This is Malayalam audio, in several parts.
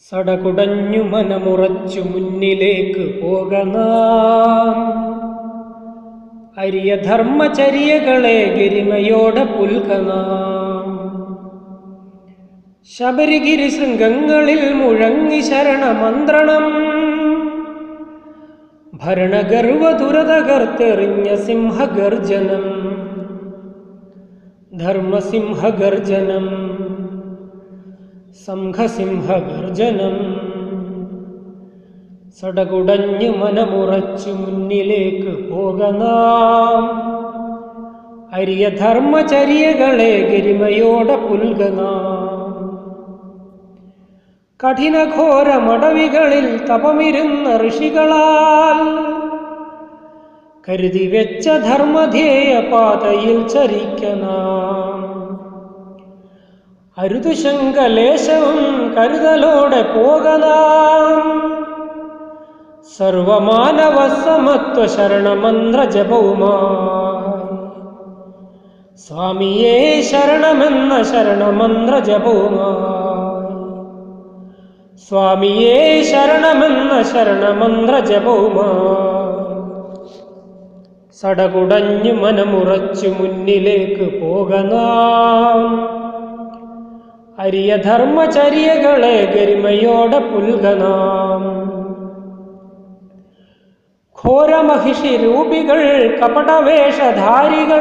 സടകുടഞ്ഞു മനമുറച്ചു മുന്നിലേക്ക് പോകനാം അരിയ ധർമ്മചര്യകളെ ഗരിമയോടെ പുൽകനാം ശബരിഗിരി ശൃംഗങ്ങളിൽ മുഴങ്ങി ശരണമന്ത്രണം ഭരണഗർവദുരതകർത്തെറിഞ്ഞ സിംഹഗർജനം ധർമ്മസിംഹഗർജനം സംഘസിംഹഗർജനം സടകുടഞ്ഞു മനമുറച്ചു മുന്നിലേക്ക് പോകനാം അരിയ ധർമ്മചര്യകളെ ഗരിമയോടെ പുൽകനാം കഠിനഘോര മടവികളിൽ തപമിരുന്ന ഋഷികളാൽ കരുതി വെച്ച ധർമ്മധേയ പാതയിൽ ചരിക്കനാം അരുതുശങ്കലേശവും കരുതലോടെ പോകനാം സർവമാനവ സമത്വ ശരണമന്ത്ര ജപവുമായി സ്വാമിയേ ശരണമെന്ന ശരണമന്ത്ര ജപവുമായി സ്വാമിയേ ശരണമെന്ന ശരണമന്ത്ര ജപവുമായി സടകുടഞ്ഞു മനമുറച്ചു മുന്നിലേക്ക് പോകനാം അരിയ ധർമ്മചര്യകളെ ഗരിമയോടെ പുൽകനാം ഘോരമഹിഷി രൂപികൾ കപടവേഷധാരികൾ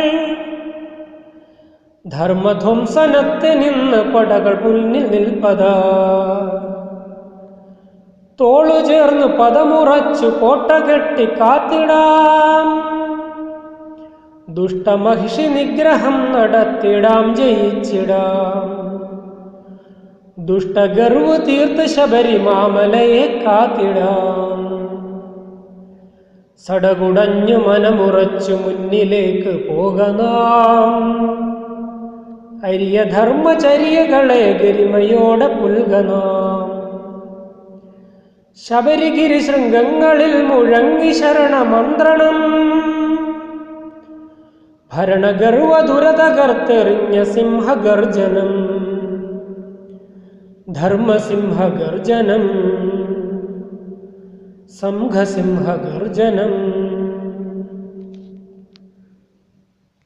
ധർമ്മധ്വംസനത്ത് നിന്ന് പടകൾ മുന്നിൽ നിൽപ്പത തോളു ചേർന്ന് പദമുറച്ചു കോട്ട കെട്ടി കാത്തിടാം ദുഷ്ടമഹിഷി നിഗ്രഹം നടത്തിടാം ജയിച്ചിടാം ദുഷ്ടഗർവ് തീർത്ത് ശബരിമാമലയെ കാത്തിടാം സടകുടഞ്ഞു മനമുറച്ചു മുന്നിലേക്ക് പോകനാം അരിയ ധർമ്മചര്യകളെ ഗരിമയോടെ പുൽകനാം ശബരിഗിരി ശൃംഗങ്ങളിൽ മുഴങ്ങി ശരണമന്ത്രണം ഭരണഗർവദുരതകർത്തെറിഞ്ഞ സിംഹഗർജനം ധർമ്മസിംഹഗർജനം സംഘസിംഹഗർജനം